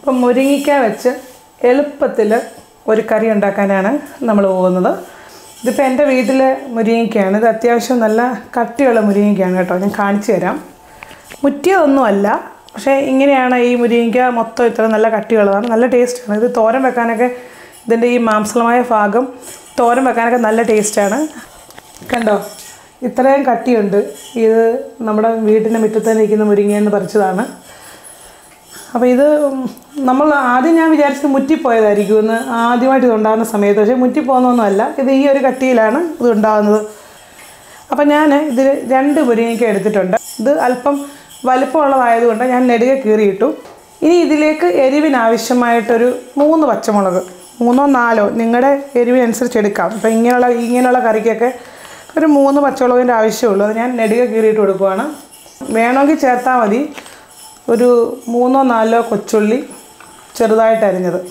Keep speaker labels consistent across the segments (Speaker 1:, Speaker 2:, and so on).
Speaker 1: അപ്പം മുരിങ്ങിക്ക വെച്ച് എളുപ്പത്തിൽ ഒരു കറി ഉണ്ടാക്കാനാണ് നമ്മൾ പോകുന്നത് ഇതിപ്പോൾ എൻ്റെ വീട്ടിലെ മുരിങ്ങയ്ക്കയാണ് ഇത് അത്യാവശ്യം നല്ല കട്ടിയുള്ള മുരിങ്ങയ്ക്കയാണ് കേട്ടോ ഞാൻ കാണിച്ചു തരാം മുറ്റിയതൊന്നുമല്ല പക്ഷേ ഇങ്ങനെയാണ് ഈ മുരിങ്ങയ്ക്ക മൊത്തം ഇത്ര നല്ല കട്ടിയുള്ളതാണ് നല്ല ടേസ്റ്റാണ് ഇത് തോരൻ വെക്കാനൊക്കെ ഇതിൻ്റെ ഈ മാംസളമായ ഭാഗം തോരൻ വെക്കാനൊക്കെ നല്ല ടേസ്റ്റാണ് കണ്ടോ ഇത്രയും കട്ടിയുണ്ട് ഇത് നമ്മുടെ വീട്ടിൻ്റെ മുറ്റത്ത് നിൽക്കുന്ന മുരിങ്ങയെന്ന് പറിച്ചതാണ് അപ്പോൾ ഇത് നമ്മൾ ആദ്യം ഞാൻ വിചാരിച്ചത് മുറ്റിപ്പോയതായിരിക്കും എന്ന് ആദ്യമായിട്ട് ഇത് ഉണ്ടാകുന്ന സമയത്ത് പക്ഷേ മുറ്റിപ്പോകുന്നൊന്നുമല്ല ഇത് ഈ ഒരു കട്ടിയിലാണ് ഇത് ഉണ്ടാകുന്നത് അപ്പം ഞാൻ ഇതിൽ രണ്ട് മുരിങ്ങയ്ക്ക എടുത്തിട്ടുണ്ട് ഇത് അല്പം വലുപ്പമുള്ളതായതുകൊണ്ട് ഞാൻ നെടുകെ കീറിയിട്ടു ഇനി ഇതിലേക്ക് എരിവിനാവശ്യമായിട്ടൊരു മൂന്ന് പച്ചമുളക് മൂന്നോ നാലോ നിങ്ങളുടെ എരിവിനനുസരിച്ച് എടുക്കാം ഇപ്പം ഇങ്ങനെയുള്ള ഇങ്ങനെയുള്ള കറിക്കൊക്കെ ഒരു മൂന്ന് പച്ചമുളകിൻ്റെ ആവശ്യമുള്ളൂ അത് ഞാൻ നെടുകെ കീറിയിട്ട് കൊടുക്കുവാണ് വേണമെങ്കിൽ ചേർത്താൽ മതി ഒരു മൂന്നോ നാലോ കൊച്ചുള്ളി ചെറുതായിട്ട് അരിഞ്ഞത്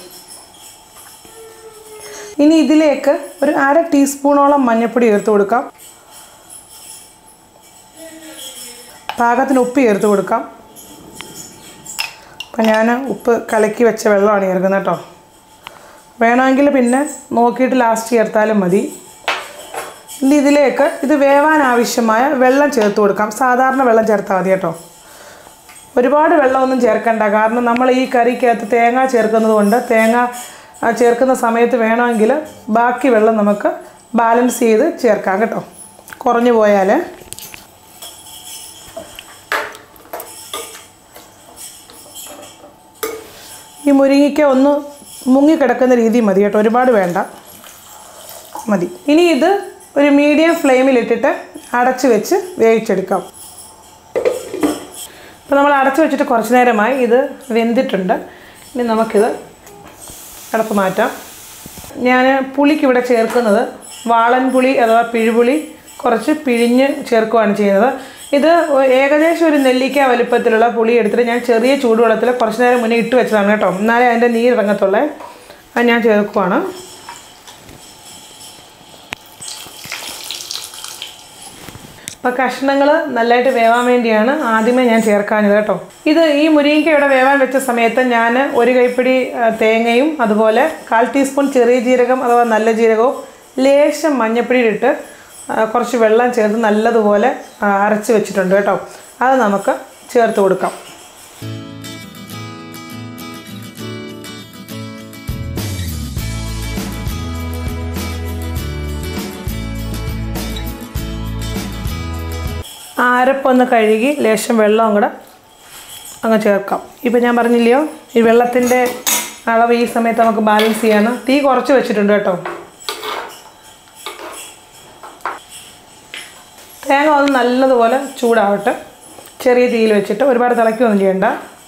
Speaker 1: ഇനി ഇതിലേക്ക് ഒരു അര ടീസ്പൂണോളം മഞ്ഞൾപ്പൊടി ചേർത്ത് കൊടുക്കാം പാകത്തിന് ഉപ്പ് ചേർത്ത് കൊടുക്കാം അപ്പം ഞാൻ ഉപ്പ് കലക്കി വെച്ച വെള്ളമാണ് ചേർക്കുന്നത് കേട്ടോ വേണമെങ്കിൽ പിന്നെ നോക്കിയിട്ട് ലാസ്റ്റ് ചേർത്താലും മതി ഇനി ഇതിലേക്ക് ഇത് വേവാൻ ആവശ്യമായ വെള്ളം ചേർത്ത് കൊടുക്കാം സാധാരണ വെള്ളം ചേർത്താൽ മതി കേട്ടോ ഒരുപാട് വെള്ളമൊന്നും ചേർക്കണ്ട കാരണം നമ്മൾ ഈ കറിക്കകത്ത് തേങ്ങ ചേർക്കുന്നത് കൊണ്ട് തേങ്ങ ആ, ചേർക്കുന്ന സമയത്ത് വേണമെങ്കിൽ ബാക്കി വെള്ളം നമുക്ക് ബാലൻസ് ചെയ്ത് ചേർക്കാം കേട്ടോ കുറഞ്ഞു പോയാൽ ഈ മുരിങ്ങയ്ക്ക ഒന്ന് മുങ്ങിക്കിടക്കുന്ന രീതി മതി കേട്ടോ ഒരുപാട് വേണ്ട മതി ഇനി ഇത് ഒരു മീഡിയം ഫ്ലെയിമിലിട്ടിട്ട് അടച്ച് വെച്ച് വേവിച്ചെടുക്കാം അപ്പോൾ നമ്മൾ അടച്ചു വെച്ചിട്ട് കുറച്ച് നേരമായി ഇത് വെന്തിട്ടുണ്ട് ഇനി നമുക്കിത് അടപ്പ് മാറ്റാം ഞാൻ പുളിക്ക് ഇവിടെ ചേർക്കുന്നത് വാളൻ പുളി അഥവാ പിഴുപുളി കുറച്ച് പിഴിഞ്ഞ് ചേർക്കുകയാണ് ചെയ്യുന്നത് ഇത് ഏകദേശം ഒരു നെല്ലിക്ക വലുപ്പത്തിലുള്ള പുളി എടുത്തിട്ട് ഞാൻ ചെറിയ ചൂടുവെള്ളത്തിൽ കുറച്ച് നേരം മുന്നേ ഇട്ട് വെച്ചതാണ് കേട്ടോ എന്നാലേ അതിൻ്റെ നീരിറങ്ങത്തുള്ളേ അത് ഞാൻ ചേർക്കുവാണ് അപ്പോൾ കഷ്ണങ്ങൾ നല്ലതായിട്ട് വേവാൻ വേണ്ടിയാണ് ആദ്യമേ ഞാൻ ചേർക്കാഞ്ഞത് കേട്ടോ ഇത് ഈ മുരിങ്ങയ്ക്ക ഇവിടെ വേവാൻ വെച്ച സമയത്ത് ഞാൻ ഒരു കൈപ്പിടി ആ, തേങ്ങയും അതുപോലെ കാൽ ടീസ്പൂൺ ചെറിയ ജീരകം അഥവാ നല്ല ജീരകവും ലേശം മഞ്ഞപ്പൊടിയിലിട്ട് ആ, കുറച്ച് വെള്ളം ചേർത്ത് നല്ലതുപോലെ ആ, അരച്ച് വെച്ചിട്ടുണ്ട് കേട്ടോ അത് നമുക്ക് ചേർത്ത് കൊടുക്കാം ആ അരപ്പൊന്ന് കഴുകി ലേശം വെള്ളവും കൂടെ അങ്ങ് ചേർക്കാം ഇപ്പം ഞാൻ പറഞ്ഞില്ലയോ ഈ വെള്ളത്തിൻ്റെ അളവ് ഈ സമയത്ത് നമുക്ക് ബാലൻസ് ചെയ്യാന്ന് തീ കുറച്ച് വെച്ചിട്ടുണ്ട് കേട്ടോ തേങ്ങ ഒന്ന് നല്ലതുപോലെ ചൂടാവട്ടെ ചെറിയ തീയിൽ വെച്ചിട്ട് ഒരുപാട് തിളയ്ക്കുകയൊന്നും ചെയ്യണ്ട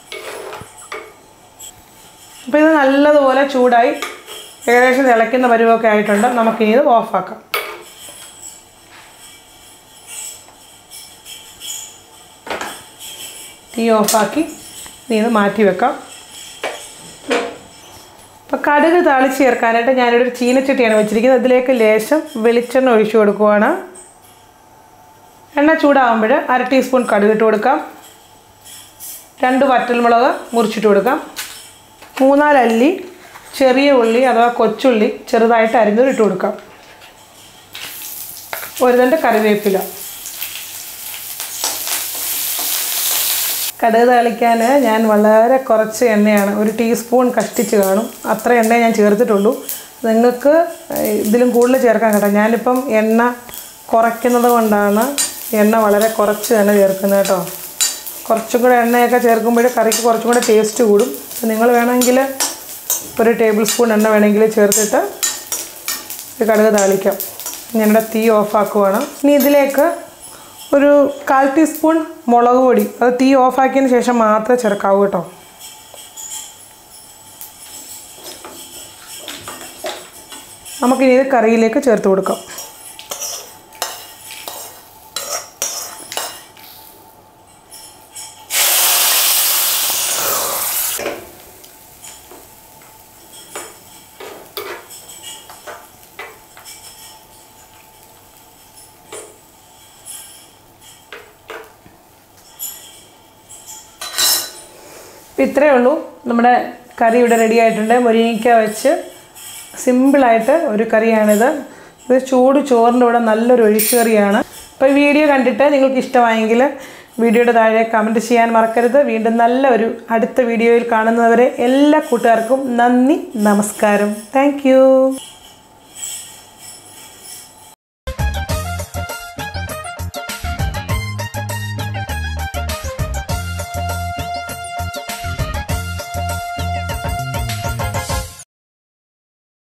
Speaker 1: അപ്പോൾ ഇത് നല്ലതുപോലെ ചൂടായി ഏകദേശം തിളയ്ക്കുന്ന പരുവമൊക്കെ ആയിട്ടുണ്ട് നമുക്കിനി ഇത് ഓഫാക്കാം തീ ഓഫാക്കി നീ ഇത് മാറ്റി വെക്കാം അപ്പോൾ കടുക് താളിച്ച് ചേർക്കാനായിട്ട് ഞാനിവിടെ ഒരു ചീനച്ചട്ടിയാണ് വെച്ചിരിക്കുന്നത് അതിലേക്ക് ലേശം വെളിച്ചെണ്ണ ഒഴിച്ചു കൊടുക്കുവാണ് എണ്ണ ചൂടാകുമ്പോൾ അര ടീസ്പൂൺ കടുക് ഇട്ട് കൊടുക്കാം രണ്ട് വറ്റൽമുളക് മുറിച്ചിട്ട് കൊടുക്കാം മൂന്നാലല്ലി ചെറിയ ഉള്ളി അഥവാ കൊച്ചുള്ളി ചെറുതായിട്ട് അരിഞ്ഞത് ഇട്ട് കൊടുക്കാം ഒരു തണ്ട് കറിവേപ്പില കടുക് താളിക്കാൻ ഞാൻ വളരെ കുറച്ച് എണ്ണയാണ് ഒരു ടീസ്പൂൺ കഷ്ടിച്ച് കാണും അത്ര എണ്ണ ഞാൻ ചേർത്തിട്ടുള്ളൂ നിങ്ങൾക്ക് ഏഹ്, ഇതിലും കൂടുതൽ ചേർക്കാൻ കേട്ടോ ഞാനിപ്പം എണ്ണ കുറയ്ക്കുന്നത് കൊണ്ടാണ് എണ്ണ വളരെ കുറച്ച് തന്നെ ചേർക്കുന്നത് കേട്ടോ കുറച്ചും കൂടെ എണ്ണയൊക്കെ ചേർക്കുമ്പോൾ കറിക്ക് കുറച്ചും കൂടെ ടേസ്റ്റ് കൂടും അപ്പോൾ നിങ്ങൾ വേണമെങ്കിൽ ഒരു ടേബിൾ സ്പൂൺ എണ്ണ വേണമെങ്കിൽ ചേർത്തിട്ട് ഇത് കടുക് താളിക്കാം ഞാനിവിടെ തീ ഓഫാക്കുവാണ് ഇനി ഇതിലേക്ക് ഒരു കാൽ ടീസ്പൂൺ മുളക് പൊടി അത് തീ ഓഫാക്കിയതിന് ശേഷം മാത്രമേ ചേർക്കാവൂ കേട്ടോ നമുക്കിനി ഇത് കറിയിലേക്ക് ചേർത്ത് കൊടുക്കാം ഇപ്പം ഇത്രയേ ഉള്ളൂ നമ്മുടെ കറി ഇവിടെ റെഡി ആയിട്ടുണ്ട് മുരിങ്ങയ്ക്ക വെച്ച് സിമ്പിളായിട്ട് ഒരു കറിയാണിത് ഇത് ചൂട് ചോറിൻ്റെ കൂടെ നല്ലൊരു ഒഴിച്ചുകറിയാണ് അപ്പോൾ ഈ വീഡിയോ കണ്ടിട്ട് നിങ്ങൾക്ക് ഇഷ്ടമായെങ്കിൽ വീഡിയോയുടെ താഴെ കമൻറ്റ് ചെയ്യാൻ മറക്കരുത് വീണ്ടും നല്ല ഒരു അടുത്ത വീഡിയോയിൽ കാണുന്നവരെ എല്ലാ കൂട്ടുകാർക്കും നന്ദി നമസ്കാരം താങ്ക്